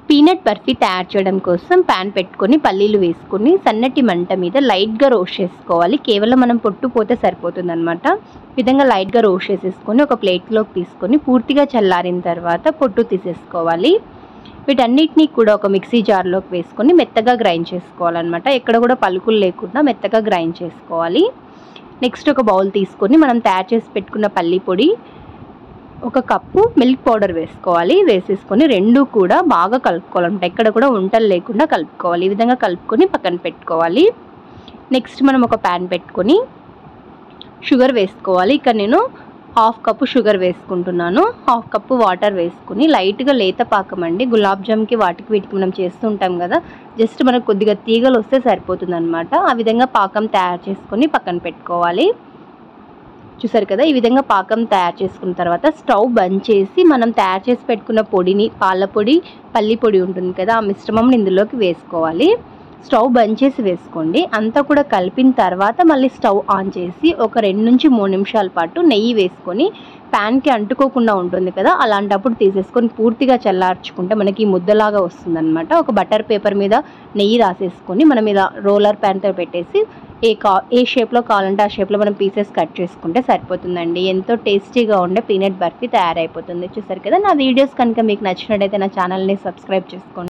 peanut barfi తయారు చేయడం కోసం ప్యాన్ పెట్టుకొని పల్లీలు వేసుకొని సన్నటి మంట మీద లైట్గా రోస్ట్ చేసుకోవాలి కేవలం మనం పొట్టు పోతే సరిపోతుంది అనమాట విధంగా లైట్గా రోస్ట్ చేసేసుకొని ఒక ప్లేట్లోకి తీసుకొని పూర్తిగా చల్లారిన తర్వాత పొట్టు తీసేసుకోవాలి వీటన్నిటినీ కూడా ఒక మిక్సీ జార్లోకి వేసుకొని మెత్తగా గ్రైండ్ చేసుకోవాలన్నమాట ఎక్కడ కూడా పలుకులు లేకుండా మెత్తగా గ్రైండ్ చేసుకోవాలి నెక్స్ట్ ఒక బౌల్ తీసుకొని మనం తయారు చేసి పెట్టుకున్న పల్లి పొడి ఒక కప్పు మిల్క్ పౌడర్ వేసుకోవాలి వేసేసుకొని రెండు కూడా బాగా కలుపుకోవాలన్నమాట ఎక్కడ కూడా ఉంటలు లేకుండా కలుపుకోవాలి ఈ విధంగా కలుపుకొని పక్కన పెట్టుకోవాలి నెక్స్ట్ మనం ఒక ప్యాన్ పెట్టుకొని షుగర్ వేసుకోవాలి ఇక్కడ నేను హాఫ్ కప్పు షుగర్ వేసుకుంటున్నాను హాఫ్ కప్పు వాటర్ వేసుకుని లైట్గా లేత పాకం అండి గులాబ్ జామ్కి వాటికి వీటికి మనం చేస్తుంటాం కదా జస్ట్ మనకు కొద్దిగా తీగలు వస్తే సరిపోతుంది అనమాట ఆ విధంగా పాకం తయారు చేసుకొని పక్కన పెట్టుకోవాలి చూసారు కదా ఈ విధంగా పాకం తయారు చేసుకున్న తర్వాత స్టవ్ బంద్ చేసి మనం తయారు చేసి పెట్టుకున్న పొడిని పాల పొడి పల్లి పొడి ఉంటుంది కదా ఆ మిశ్రమం ఇందులోకి వేసుకోవాలి స్టవ్ బంద్ చేసి వేసుకోండి అంతా కూడా కలిపిన తర్వాత మళ్ళీ స్టవ్ ఆన్ చేసి ఒక రెండు నుంచి మూడు నిమిషాల పాటు నెయ్యి వేసుకొని ప్యాన్కి అంటుకోకుండా ఉంటుంది కదా అలాంటప్పుడు తీసేసుకొని పూర్తిగా చల్లార్చుకుంటే మనకి ఈ ముద్దలాగా వస్తుందన్నమాట ఒక బటర్ పేపర్ మీద నెయ్యి రాసేసుకొని మనం ఇలా రోలర్ ప్యాన్తో పెట్టేసి ఏ కా ఏ షేప్లో కావాలంటే ఆ షేప్లో మనం పీసెస్ కట్ చేసుకుంటే సరిపోతుందండి ఎంతో టేస్టీగా ఉండే పీనట్ బర్ఫీ తయారైపోతుంది చూసారు కదా నా వీడియోస్ కనుక మీకు నచ్చినట్టయితే నా ఛానల్ని సబ్స్క్రైబ్ చేసుకోండి